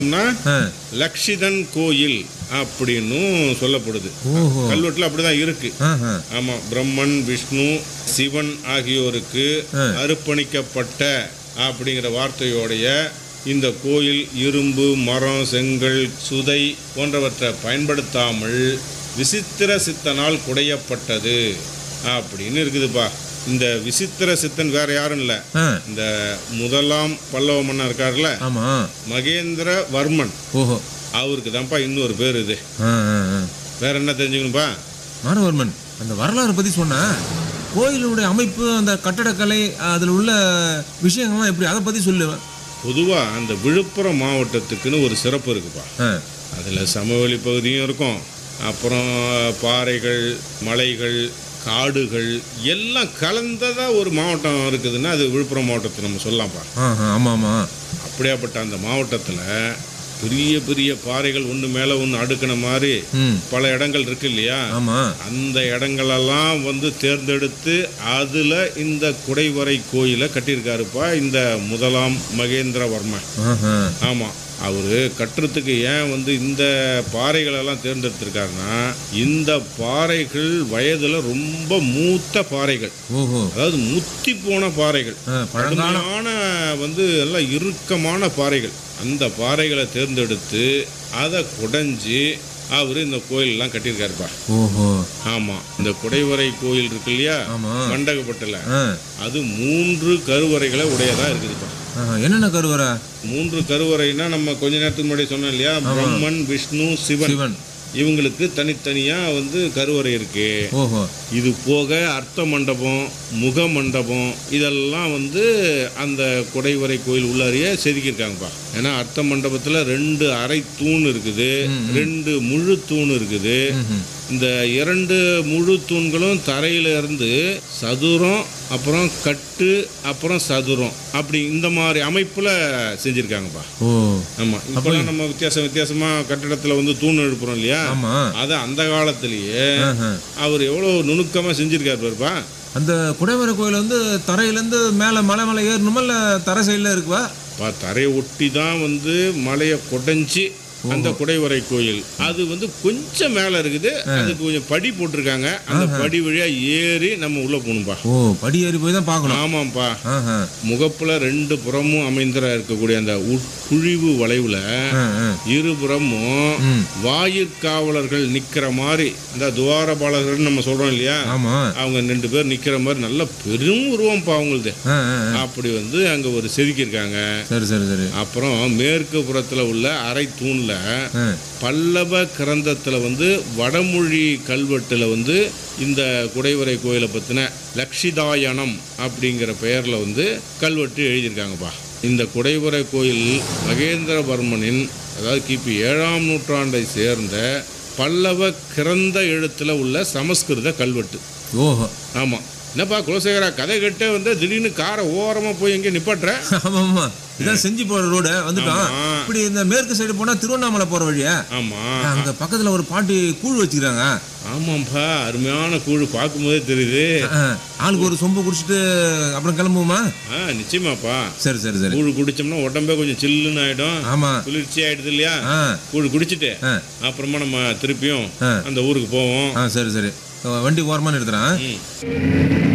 னா, ஆ. லக்ஷிதன் கோயில் அப்படின்னும் சொல்லப்படுது ஓஹோ கல்வெட்டுல அப்படிதான் இருக்கு ஆஹா. ஆமா பிரம்மன் விஷ்ணு சிவன் ஆகியோருக்கு ஆ. அர்ப்பணிக்கப்பட்ட அப்படிங்கிற வார்த்தையோடைய இந்த கோயில் இரும்பு மரம் செங்கல் சுதை போன்றவற்றை பயன்படுத்தாமல் விசித்திர சித்தனால் குடையப்பட்டது அப்படின்னு இருக்குதுப்பா இந்த விசித்திர சித்தன் வேற யாரும் இல்லை ஆ. இந்த முதலாம் பல்லவ மன்னன் இருக்கார்ல ஆமா மகேந்திர வர்மன் ஓஹோ அவருக்கு தான்ப்பா இன்னொரு பேர் இது ஆ, ஆ, ஆ. வேற என்ன தெரிஞ்சுக்கணும்ப்பா மானவர்மன் அந்த வரலாறு பத்தி சொன்ன கோயிலுடைய அமைப்பு அந்த கட்டடக்கலை அதில் உள்ள விஷயங்கள்லாம் எப்படி அதை பத்தி சொல்லு பொதுவாக அந்த விழுப்புரம் மாவட்டத்துக்குன்னு ஒரு சிறப்பு இருக்குப்பா ஆ. அதில் சமவெளி பகுதியும் இருக்கும் அப்புறம் பாறைகள் மலைகள் காடுகள் எல்லாம் கலந்ததாக ஒரு மாவட்டம் இருக்குதுன்னா அது விழுப்புரம் மாவட்டத்தை நம்ம சொல்லலாம்ப்பா ஆஹா, ஆமா ஆமா அப்படியாப்பட்ட அந்த மாவட்டத்தில் பெரிய பெரிய பாறைகள் ஒன்று மேலே ஒன்று அடுக்கின மாதிரி ம் பல இடங்கள் இருக்கு இல்லையா ஆமா அந்த அந்த இடங்களெல்லாம் வந்து தேர்ந்தெடுத்து அதில் இந்த குடைவரை கோயிலை கட்டியிருக்காருப்பா இந்த முதலாம் மகேந்திரவர்மன் ஆஹா. ஆமாம் அவர் கட்டுறதுக்கு ஏன் வந்து இந்த பாறைகளெல்லாம் தேர்ந்தெடுத்திருக்காருன்னா இந்த பாறைகள் வயதில் ரொம்ப மூத்த பாறைகள் ஓஹோ அதாவது முத்தி போன பாறைகள் ஆ, பழங்கால கடுமையான வந்து எல்லாம் இறுக்கமான பாறைகள் அந்த பாறைகளை தேர்ந்தெடுத்து அதை குடைஞ்சி அவர் இந்த கோயிலெல்லாம் கட்டியிருக்காருப்பா ஓஹோ ஆமாம் இந்த குடைவரை கோயில் இருக்கு இல்லையா ஆமா மண்டகப்பட்டில் ஆ. அது மூன்று கருவறைகளை உடையதா இருக்குதுப்பா ஆஹா. என்னென்ன கருவறை மூன்று கருவறைனா நம்ம கொஞ்ச நேரத்துக்கு முன்னாடி சொன்னோம் இல்லையா பிரம்மன் விஷ்ணு சிவன் சிவன் இவங்களுக்கு தனித்தனியா வந்து கருவறை இருக்கு ஓஹோ இது போக அர்த்த மண்டபம் முக மண்டபம் இதெல்லாம் வந்து அந்த குடைவரை கோயில் உள்ளாரியே செதுக்கியிருக்காங்கப்பா ஏன்னா அர்த்த மண்டபத்தில் ரெண்டு அரை தூண் இருக்குது ரெண்டு முழு தூண் இருக்குது ம்ஹும். இந்த இரண்டு முழு தூண்களும் தரையில இருந்து சதுரம் அப்புறம் கட்டு அப்புறம் சதுரம் அப்படி இந்த மாதிரி அமைப்புல செஞ்சிருக்காங்கப்பா ஓ ஆமா இப்பெல்லாம் நம்ம வித்தியாசம் வித்தியாசமா கட்டடத்துல வந்து தூண் எழுப்புறோம் இல்லையா ஆமா அதை அந்த காலத்திலேயே ஆஹா. அவர் எவ்வளவு நுணுக்கமா செஞ்சிருக்காரு பாருப்பா அந்த குடைவரை கோயில் வந்து தரையிலேருந்து மேலே மலை மலை ஏறணுமா இல்லை தரை சைடில் இருக்குவா பா தரையை ஒட்டி தான் வந்து மலையை குடைஞ்சி அந்த குடைவரை கோயில் அது வந்து கொஞ்சம் மேல இருக்குது அதுக்கு கொஞ்சம் படி போட்டிருக்காங்க அந்த படி வழியா ஏறி நம்ம உள்ள போகணும்பா ஓ படி ஏறி போய் தான் பார்க்கணும் ஆமாம்ப்பா ஆஹா. முகப்புல ரெண்டு புறமும் அமைந்திர இருக்கக்கூடிய அந்த உட்குழிவு வளைவுல ஆ, ஆ. இருபுறமும் ம் வாயிற்காவலர்கள் நிக்கிற மாதிரி இந்த துவாரபாலகர்கள் நம்ம சொல்றோம் இல்லையா ஆமா அவங்க ரெண்டு பேர் நிக்கிற மாதிரி நல்ல பெரும் உருவம்ப்பா அவங்களுது ஆ, ஆ, ஆ. அப்படி வந்து அங்க ஒரு செதுக்கியிருக்காங்க சரி சரி சரி அப்புறம் மேற்கு புறத்துல உள்ள அரை தூண்ல ஆ. பல்லவ கிரந்தத்துல வந்து வடமொழி கல்வெட்டுல வந்து இந்த குடைவரை கோயிலை பத்தின லக்ஷிதாயனம் அப்படிங்கிற பெயர்ல வந்து கல்வெட்டு எழுதியிருக்காங்கப்பா இந்த குடைவரை கோயில் மகேந்திரவர்மனின் அதாவது கிபி ஏழாம் நூற்றாண்டை சேர்ந்த பல்லவ கிரந்த எழுத்துல உள்ள சமஸ்கிருத கல்வெட்டு ஓஹோ ஆமாம் என்னப்பா குலசேகரா கதை கேட்டே வந்து திடீர்னு காரை ஓரமாக போய் எங்கே நிப்பாட்டுற ஆமா ஆமா இதான் செஞ்சு போற ரோடு வந்துட்டோம் ஆமா. இப்படி இந்த மேற்கு சைடு போனா திருவண்ணாமலை போற வழியா ஆமாம் அங்க பக்கத்துல ஒரு பாட்டி கூழ் வச்சுக்கிறாங்க ஆமாம்ப்பா அருமையான கூழ் பார்க்கும்போதே தெரியுது ஆ, ஆளுக்கு ஒரு சொம்பு குடிச்சிட்டு அப்புறம் கிளம்புவோமா ஆ நிச்சயமாப்பா சரி சரி சரி கூழ் குடிச்சோம்னா உடம்பே கொஞ்சம் சில்லுன்னு ஆயிடும் ஆமா குளிர்ச்சி ஆயிடுது இல்லையா ஆ கூழ் குடிச்சிட்டு ஆ அப்புறமா நம்ம திருப்பியும் ஆ. அந்த ஊருக்கு போவோம் ஆ சரி சரி வண்டி ஓரமா நிறுத்துறேன் ம்